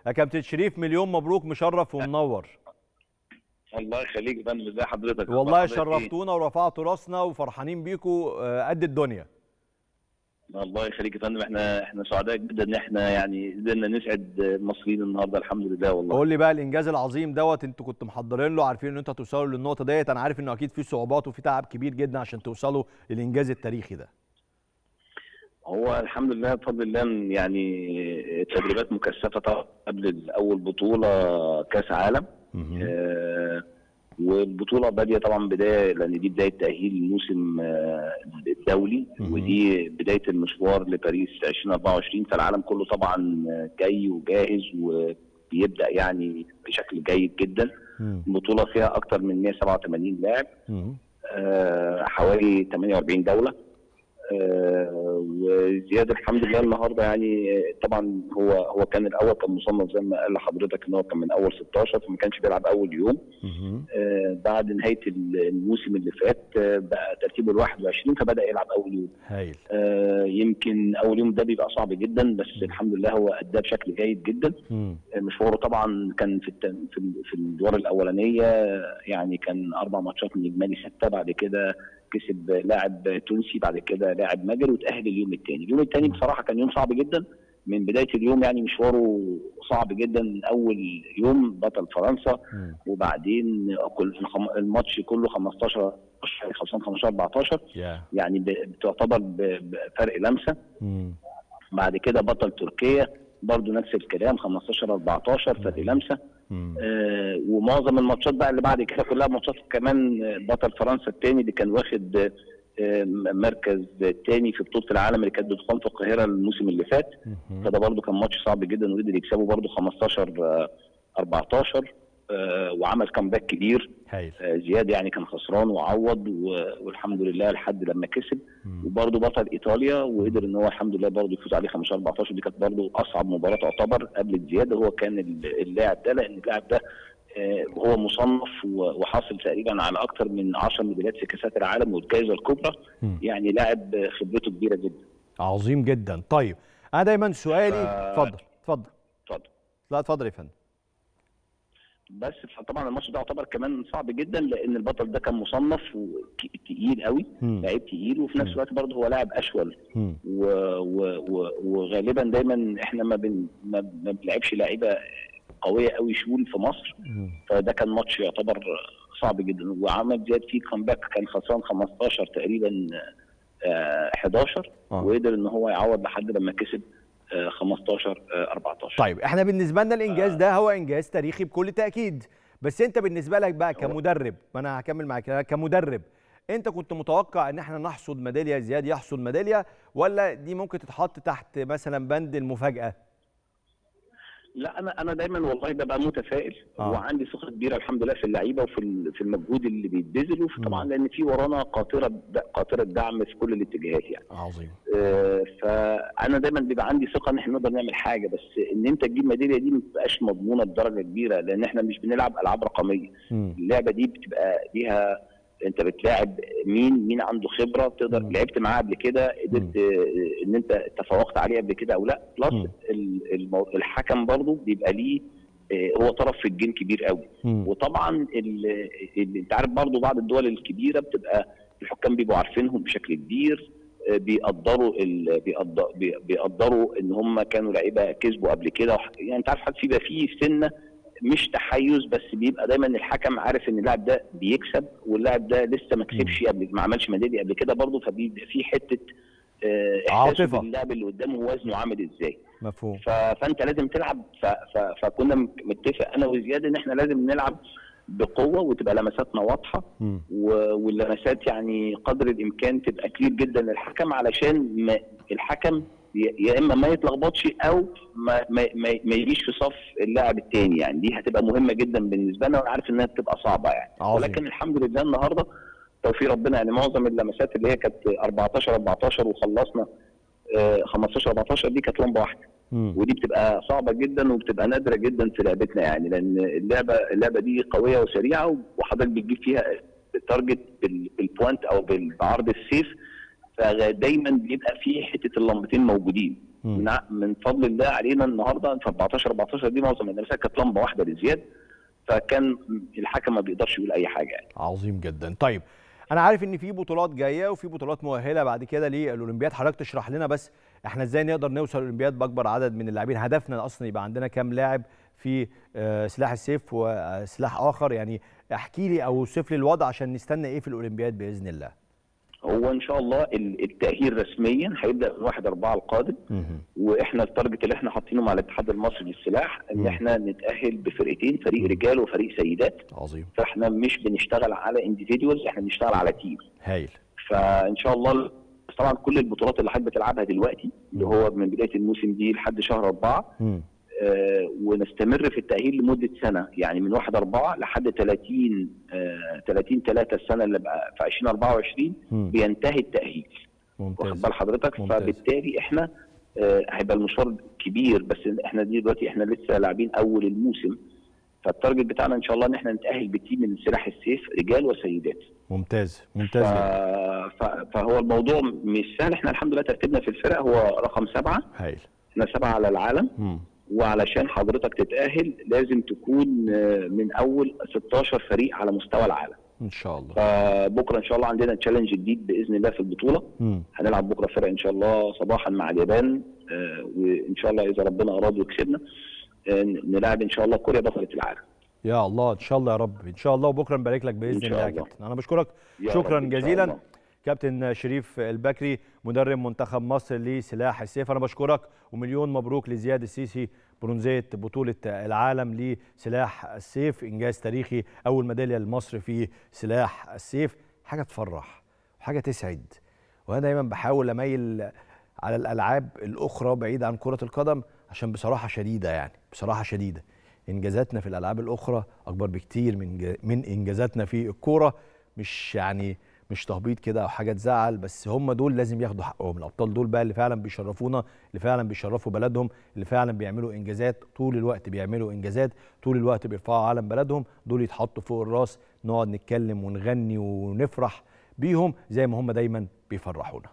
يا كابتن شريف مليون مبروك مشرف ومنور الله يخليك يا فندم ازي حضرتك والله حضرتك إيه؟ شرفتونا ورفعتوا راسنا وفرحانين بيكوا آه، قد الدنيا الله يخليك يا فندم احنا احنا سعداء جدا ان احنا يعني قدرنا نسعد المصريين النهارده الحمد لله والله قول لي بقى الانجاز العظيم دوت انتوا كنتوا محضرين له عارفين ان انتوا هتوصلوا للنقطه ديت انا عارف انه اكيد في صعوبات وفي تعب كبير جدا عشان توصلوا للانجاز التاريخي ده هو الحمد لله بفضل الله يعني تدريبات مكثفه طبعا قبل اول بطوله كاس عالم آه والبطوله باديه طبعا بدايه لان دي بدايه تاهيل الموسم آه، الدولي مهم. ودي بدايه المشوار لباريس 2024 فالعالم كله طبعا جاي وجاهز وبيبدا يعني بشكل جيد جدا مم. البطوله فيها اكثر من 187 لاعب مم. آه، حوالي 48 دوله آه، وزياد الحمد لله النهارده يعني آه، طبعا هو هو كان الاول كان مصنف زي ما قال لحضرتك ان هو كان من اول 16 فما كانش بيلعب اول يوم مم. آه، بعد نهايه الموسم اللي فات آه، بقى ترتيبه ال 21 فبدا يلعب اول يوم هايل آه، يمكن اول يوم ده بيبقى صعب جدا بس الحمد لله هو اداه بشكل جيد جدا مم. مشواره طبعا كان في الت... في ال- في الادوار الاولانيه يعني كان اربع ماتشات من اجمالي سته بعد كده كسب لاعب تونسي بعد كده لاعب مجري وتاهل اليوم الثاني اليوم الثاني بصراحه كان يوم صعب جدا من بدايه اليوم يعني مشواره صعب جدا من اول يوم بطل فرنسا مم. وبعدين كل الخم- الماتش كله 15 خلصان 15 14 يا يعني ب- بتعتبر ب- بفرق لمسه مم. بعد كده بطل تركيا برضو نفس الكلام 15 14 فرق لمسه مم. آه ومعظم الماتشات بقى اللي بعد كده كلها ماتشات كمان آه، بطل فرنسا الثاني اللي كان واخد آه، مركز الثاني في بطوله العالم اللي كانت بتقام في القاهره الموسم اللي فات مم. فده برضو كان ماتش صعب جدا وقدر يكسبه برضو 15 آه، 14 آه، وعمل كامباك كبير هايل آه، زياد يعني كان خسران وعوض و- والحمد لله لحد لما كسب مم. وبرضه بطل ايطاليا وقدر ان هو الحمد لله برضه يفوز عليه 15 14 دي كانت برضه اصعب مباراه تعتبر قبل زياد هو كان ال- اللاعب ده لان اللاعب ده آه، هو مصنف و- وحاصل تقريبا على اكثر من 10 ميداليات في كاسات العالم والجائزه الكبرى مم. يعني لاعب خبرته كبيره جدا عظيم جدا طيب انا دايما سؤالي اتفضل اتفضل اتفضل لا اتفضل يا فندم بس طبعا الماتش ده يعتبر كمان صعب جدا لان البطل ده كان مصنف وتقيل قوي مم. لعيب تقيل وفي نفس الوقت برضه هو لاعب اشول مم. و... و... و... وغالبا دايما احنا ما بن... ما, ما بنلعبش لعيبه قويه قوي شول في مصر مم. فده كان ماتش يعتبر صعب جدا وعمل زياد فيه كامباك كان خسران 15 تقريبا آه 11 آه. وقدر ان هو يعوض لحد لما كسب آه 15 آه 14 طيب احنا بالنسبه لنا الانجاز ده هو انجاز تاريخي بكل تاكيد بس انت بالنسبه لك بقى كمدرب ما انا هكمل معاك كمدرب انت كنت متوقع ان احنا نحصد ميداليه زياد يحصد ميداليه ولا دي ممكن تتحط تحت مثلا بند المفاجاه لا انا انا دايما والله ببقى متفائل آه. وعندي ثقه كبيره الحمد لله في اللعيبه وفي ال- في المجهود اللي بيتبذل وفي طبعا لان في ورانا قاطره د- قاطره دعم في كل الاتجاهات يعني عظيم آه، فانا دايما بيبقى عندي ثقه ان احنا نقدر نعمل حاجه بس ان انت تجيب ميداليه دي ما بتبقاش مضمونه بدرجه كبيره لان احنا مش بنلعب العاب رقميه مم. اللعبه دي بتبقى ليها انت بتلاعب مين مين عنده خبره تقدر مم. لعبت معاه قبل كده قدرت آه، ان انت تفوقت عليه قبل كده او لا بلس مم. ال- المو- الحكم برضه بيبقى ليه آه، هو طرف في الجيم كبير قوي مم. وطبعا ال- ال- انت عارف برضو بعض الدول الكبيره بتبقى الحكام بيبقوا عارفينهم بشكل كبير آه، بيقدروا ال... بيقدر... بي- بيقدروا ان هم كانوا لعيبه كسبوا قبل كده وح- يعني انت عارف حتى بيبقى فيه سنه مش تحيز بس بيبقى دايما الحكم عارف ان اللاعب ده بيكسب واللاعب ده لسه ما كسبش قبل ما عملش ميداليه قبل كده برضه فبيبقى في حته آه، إحساسه عاطفة. باللاعب اللي قدامه وزنه عامل ازاي مفهوم ف... فانت لازم تلعب ف... ف... فكنا م- متفق انا وزياد ان احنا لازم نلعب بقوه وتبقى لمساتنا واضحه مم. و... واللمسات يعني قدر الامكان تبقى كتير جدا للحكم علشان ما الحكم ي- يا اما ما يتلخبطش او ما ما, ما... ما يجيش في صف اللاعب الثاني يعني دي هتبقى مهمه جدا بالنسبه لنا وانا عارف انها بتبقى صعبه يعني عظيم. ولكن الحمد لله النهارده توفيق ربنا يعني معظم اللمسات اللي هي كانت 14 14 وخلصنا آه، 15 14 دي كانت لمبه واحده مم. ودي بتبقى صعبه جدا وبتبقى نادره جدا في لعبتنا يعني لان اللعبه اللعبه دي قويه وسريعه وحضرتك بتجيب فيها التارجت بال- بالبوينت او بال- بعرض السيف فدايما بيبقى في حته اللمبتين موجودين من, من فضل الله علينا النهارده في 14 14 دي معظم المدرسات كانت لمبه واحده لزياد فكان الحكم ما بيقدرش يقول اي حاجه يعني. عظيم جدا طيب انا عارف ان في بطولات جايه وفي بطولات مؤهله بعد كده للاولمبياد حضرتك تشرح لنا بس احنا ازاي نقدر نوصل الاولمبياد باكبر عدد من اللاعبين هدفنا اصلا يبقى عندنا كام لاعب في سلاح السيف وسلاح اخر يعني احكي لي او اوصف لي الوضع عشان نستنى ايه في الاولمبياد باذن الله هو ان شاء الله التاهيل رسميا هيبدا من 1 4 القادم واحنا التارجت اللي احنا حاطينه مع الاتحاد المصري للسلاح ان احنا نتاهل بفرقتين فريق رجال وفريق سيدات عظيم فاحنا مش بنشتغل على انديفيدوالز احنا بنشتغل على تيم هايل فان شاء الله طبعا كل البطولات اللي حضرتك بتلعبها دلوقتي اللي هو من بدايه الموسم دي لحد شهر اربعه آه ونستمر في التاهيل لمده سنه يعني من 1 4 لحد 30 آه 30 3 السنه اللي بقى في 2024 مم. بينتهي التاهيل ممتاز واخد بال حضرتك ممتاز. فبالتالي احنا آه هيبقى المشوار كبير بس احنا دي دلوقتي احنا لسه لاعبين اول الموسم فالتارجت بتاعنا ان شاء الله ان احنا نتاهل بتيم من سلاح السيف رجال وسيدات ممتاز ف... ممتاز جدا ف... فهو الموضوع مش سهل احنا الحمد لله ترتيبنا في الفرق هو رقم سبعه هايل احنا سبعه على العالم مم. وعلشان حضرتك تتاهل لازم تكون آه، من اول 16 فريق على مستوى العالم ان شاء الله فبكره ان شاء الله عندنا تشالنج جديد باذن الله في البطوله مم. هنلعب بكره فرق ان شاء الله صباحا مع اليابان آه، وان شاء الله اذا ربنا اراد وكسبنا آه، نلاعب ان شاء الله كوريا بطله العالم يا الله ان شاء الله يا رب ان شاء الله وبكره نبارك لك باذن إن شاء الله يا الله. كابتن انا بشكرك يا شكرا رب إن شاء جزيلا الله. كابتن شريف البكري مدرب منتخب مصر لسلاح السيف انا بشكرك ومليون مبروك لزياد السيسي برونزيه بطوله العالم لسلاح السيف انجاز تاريخي اول ميداليه لمصر في سلاح السيف حاجه تفرح وحاجه تسعد وانا دايما بحاول اميل على الالعاب الاخرى بعيد عن كره القدم عشان بصراحه شديده يعني بصراحه شديده انجازاتنا في الالعاب الاخرى اكبر بكتير من جا- من انجازاتنا في الكوره مش يعني مش تهبيط كده او حاجه تزعل بس هم دول لازم ياخدوا حقهم الابطال دول بقى اللي فعلا بيشرفونا اللي فعلا بيشرفوا بلدهم اللي فعلا بيعملوا انجازات طول الوقت بيعملوا انجازات طول الوقت بيرفعوا علم بلدهم دول يتحطوا فوق الراس نقعد نتكلم ونغني ونفرح بيهم زي ما هم دايما بيفرحونا